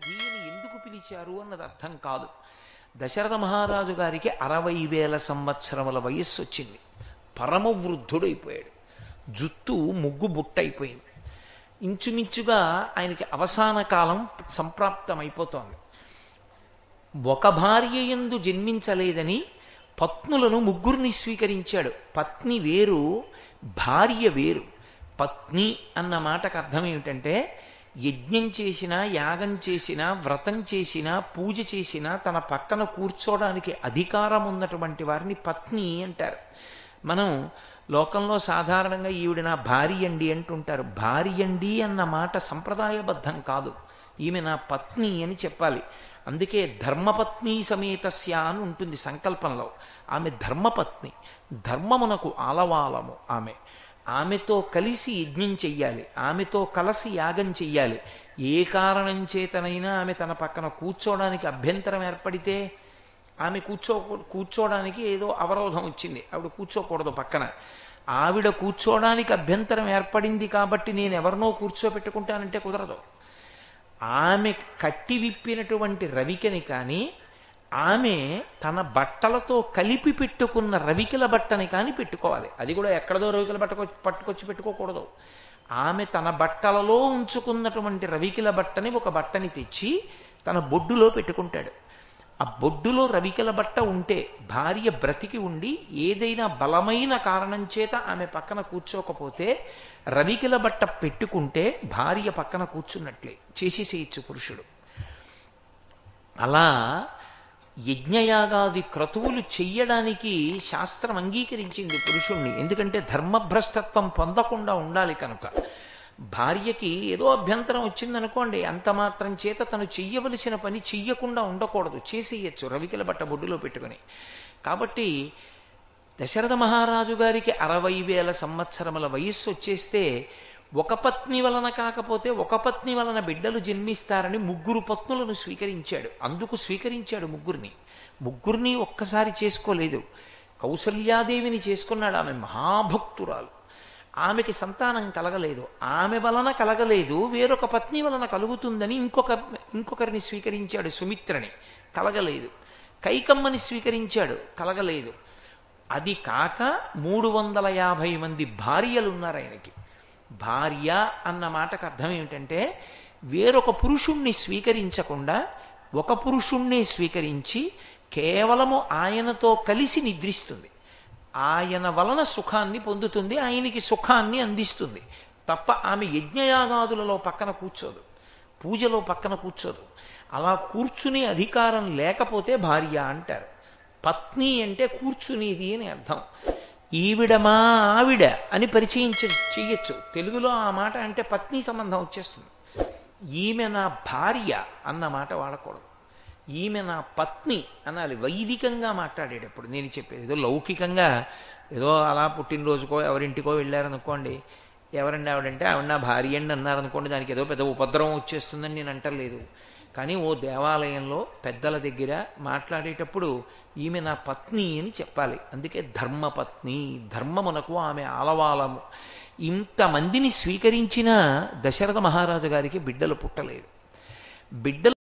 ఈయన ఎందుకు పిలిచారు అన్నది అర్థం కాదు దశరథ మహారాజు గారికి అరవై వేల సంవత్సరముల వయస్సు వచ్చింది పరమ వృద్ధుడైపోయాడు జుత్తు ముగ్గు బుట్టయిపోయింది ఇంచుమించుగా ఆయనకి అవసాన కాలం సంప్రాప్తమైపోతోంది ఒక భార్య ఎందు జన్మించలేదని పత్నులను ముగ్గురిని స్వీకరించాడు పత్ని వేరు భార్య వేరు పత్ని అన్న మాటకు అర్థం ఏమిటంటే యజ్ఞం చేసినా యాగం చేసినా వ్రతం చేసినా పూజ చేసినా తన పక్కన కూర్చోవడానికి అధికారం ఉన్నటువంటి వారిని పత్ని అంటారు మనం లోకంలో సాధారణంగా ఈవిడ నా భార్య అండి అంటుంటారు భార్య అండి అన్న మాట సంప్రదాయబద్ధం కాదు ఈమె నా పత్ని అని చెప్పాలి అందుకే ధర్మపత్ని సమేతస్య అని ఉంటుంది సంకల్పంలో ఆమె ధర్మపత్ని ధర్మమునకు ఆలవాలము ఆమె ఆమెతో కలిసి యజ్ఞం చెయ్యాలి ఆమెతో కలిసి యాగం చెయ్యాలి ఏ కారణం చేతనైనా ఆమె తన పక్కన కూర్చోవడానికి అభ్యంతరం ఏర్పడితే ఆమె కూర్చో కూర్చోవడానికి ఏదో అవరోధం వచ్చింది ఆవిడ కూర్చోకూడదు పక్కన ఆవిడ కూర్చోవడానికి అభ్యంతరం ఏర్పడింది కాబట్టి నేను ఎవరినో కూర్చోపెట్టుకుంటానంటే కుదరదు ఆమె కట్టి విప్పినటువంటి రవికని కానీ ఆమె తన బట్టలతో కలిపి పెట్టుకున్న రవికల బట్టని కానీ పెట్టుకోవాలి అది కూడా ఎక్కడదో రవికల బట్ట పట్టుకొచ్చి పెట్టుకోకూడదు ఆమె తన బట్టలలో ఉంచుకున్నటువంటి రవికిల బట్టని ఒక బట్టని తెచ్చి తన బొడ్డులో పెట్టుకుంటాడు ఆ బొడ్డులో రవికల బట్ట ఉంటే భార్య బ్రతికి ఉండి ఏదైనా బలమైన కారణం చేత ఆమె పక్కన కూర్చోకపోతే రవికిల బట్ట పెట్టుకుంటే భార్య పక్కన కూర్చున్నట్లే చేసేసేయచ్చు పురుషుడు అలా యజ్ఞయాగాది క్రతువులు చెయ్యడానికి శాస్త్రం అంగీకరించింది పురుషుణ్ణి ఎందుకంటే ధర్మభ్రష్టత్వం పొందకుండా ఉండాలి కనుక భార్యకి ఏదో అభ్యంతరం వచ్చిందనుకోండి అంత మాత్రం చేత తను చెయ్యవలసిన పని చెయ్యకుండా ఉండకూడదు చేసేయచ్చు రవికిల బట్ట బొడ్డులో పెట్టుకుని కాబట్టి దశరథ మహారాజు గారికి అరవై వేల సంవత్సరముల వయస్సు వచ్చేస్తే ఒక పత్ని వలన కాకపోతే ఒక పత్ని వలన బిడ్డలు జన్మిస్తారని ముగ్గురు పత్నులను స్వీకరించాడు అందుకు స్వీకరించాడు ముగ్గురిని ముగ్గురిని ఒక్కసారి చేసుకోలేదు కౌసల్యాదేవిని చేసుకున్నాడు ఆమె మహాభక్తురాలు ఆమెకి సంతానం కలగలేదు ఆమె వలన కలగలేదు వేరొక పత్ని వలన కలుగుతుందని ఇంకొక ఇంకొకరిని స్వీకరించాడు సుమిత్రని కలగలేదు కైకమ్మని స్వీకరించాడు కలగలేదు అది కాక మూడు వందల యాభై మంది భార్యలు ఉన్నారు ఆయనకి భార్య అన్న మాటకు అర్థం ఏమిటంటే వేరొక పురుషుణ్ణి స్వీకరించకుండా ఒక పురుషుణ్ణి స్వీకరించి కేవలము ఆయనతో కలిసి నిద్రిస్తుంది ఆయన వలన సుఖాన్ని పొందుతుంది ఆయనకి సుఖాన్ని అందిస్తుంది తప్ప ఆమె యజ్ఞయాగాదులలో పక్కన కూర్చోదు పూజలో పక్కన కూర్చోదు అలా కూర్చునే అధికారం లేకపోతే భార్య అంటారు పత్ని అంటే కూర్చునేది అని అర్థం ఈవిడ మా ఆవిడ అని పరిచయం చే- చెయ్యొచ్చు తెలుగులో ఆ మాట అంటే పత్ని సంబంధం వచ్చేస్తుంది ఈమె నా భార్య అన్న మాట వాడకూడదు ఈమె నా పత్ని అనాలి వైదికంగా మాట్లాడేటప్పుడు నేను చెప్పేది ఏదో లౌకికంగా ఏదో అలా పుట్టినరోజుకో ఎవరింటికో వెళ్ళారనుకోండి ఎవరండి ఆవిడంటే ఆవిడ నా భార్య అండి అన్నారనుకోండి దానికి ఏదో పెద్ద ఉపద్రవం వచ్చేస్తుందని నేను అంటలేదు కానీ ఓ దేవాలయంలో పెద్దల దగ్గర మాట్లాడేటప్పుడు ఈమె నా పత్ని అని చెప్పాలి అందుకే ధర్మపత్ని ధర్మమునకు ఆమె ఆలవాలము ఇంతమందిని స్వీకరించిన దశరథ మహారాజు గారికి బిడ్డలు పుట్టలేదు బిడ్డలు